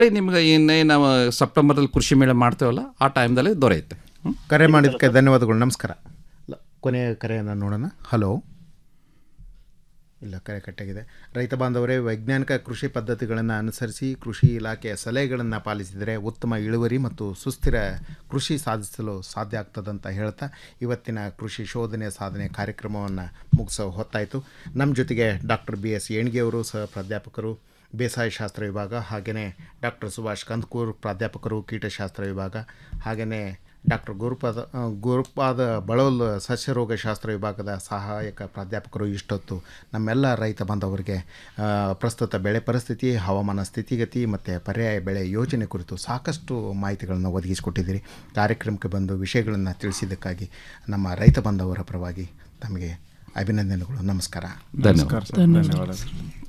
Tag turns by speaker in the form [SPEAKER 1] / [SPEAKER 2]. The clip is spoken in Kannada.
[SPEAKER 1] ನಿಮ್ಗೆ ಇನ್ನೇ ನಾವು ಸೆಪ್ಟೆಂಬರ್ದಲ್ಲಿ ಕೃಷಿ ಮೇಳ ಮಾಡ್ತೇವಲ್ಲ ಆ ಟೈಮ್ದಲ್ಲಿ ದೊರೆಯುತ್ತೆ ಹ್ಮ್?
[SPEAKER 2] ಕರೆ ಮಾಡಿದ್ದಕ್ಕೆ ಧನ್ಯವಾದಗಳು ನಮಸ್ಕಾರ ಲ- ಕೊನೆಯ ಕರೆಯನ್ನು ನೋಡೋಣ ಹಲೋ ಇಲ್ಲ ಕರೆ ಕಟ್ಟಾಗಿದೆ ರೈತ ಬಾಂಧವರೇ ವೈಜ್ಞಾನಿಕ ಕೃಷಿ ಪದ್ಧತಿಗಳನ್ನು ಅನುಸರಿಸಿ ಕೃಷಿ ಇಲಾಖೆಯ ಸಲಹೆಗಳನ್ನು ಪಾಲಿಸಿದರೆ ಉತ್ತಮ ಇಳುವರಿ ಮತ್ತು ಸುಸ್ಥಿರ ಕೃಷಿ ಸಾಧಿಸಲು ಸಾಧ್ಯ ಆಗ್ತದಂತ ಹೇಳ್ತಾ ಇವತ್ತಿನ ಕೃಷಿ ಶೋಧನೆ ಸಾಧನೆ ಕಾರ್ಯಕ್ರಮವನ್ನು ಮುಗಿಸೋ ಹೊತ್ತಾಯಿತು ನಮ್ಮ ಜೊತೆಗೆ ಡಾಕ್ಟರ್ ಬಿ ಎಸ್ ಏಣಿಗೆಯವರು ಸಹ ಪ್ರಾಧ್ಯಾಪಕರು ಬೇಸಾಯ ಶಾಸ್ತ್ರ ವಿಭಾಗ ಹಾಗೆಯೇ ಡಾಕ್ಟರ್ ಸುಭಾಷ್ ಕಂದಕೂರ್ ಪ್ರಾಧ್ಯಾಪಕರು ಕೀಟಶಾಸ್ತ್ರ ವಿಭಾಗ ಹಾಗೆಯೇ ಡಾಕ್ಟರ್ ಗುರುಪಾದ ಆ, ಗುರುಪಾದ ಬಳೋಲ್ ಸಸ್ಯರೋಗ ಶಾಸ್ತ್ರ ವಿಭಾಗದ ಸಹಾಯಕ ಪ್ರಾಧ್ಯಾಪಕರು ಇಷ್ಟೊತ್ತು ನಮ್ಮೆಲ್ಲ ರೈತ ಬಾಂಧವರಿಗೆ ಆ, ಪ್ರಸ್ತುತ ಬೆಳೆ ಪರಿಸ್ಥಿತಿ ಹವಾಮಾನ ಸ್ಥಿತಿಗತಿ ಮತ್ತು ಪರ್ಯಾಯ ಬೆಳೆ ಯೋಜನೆ ಕುರಿತು ಸಾಕಷ್ಟು ಮಾಹಿತಿಗಳನ್ನು ಒದಗಿಸಿಕೊಟ್ಟಿದ್ದೀರಿ ಕಾರ್ಯಕ್ರಮಕ್ಕೆ ಬಂದು ವಿಷಯಗಳನ್ನು ತಿಳಿಸಿದ್ದಕ್ಕಾಗಿ ನಮ್ಮ ರೈತ ಬಾಂಧವರ ಪರವಾಗಿ ತಮಗೆ ಅಭಿನಂದನೆಗಳು ನಮಸ್ಕಾರ
[SPEAKER 1] ಧನ್ಯವಾದ
[SPEAKER 3] ಧನ್ಯವಾದ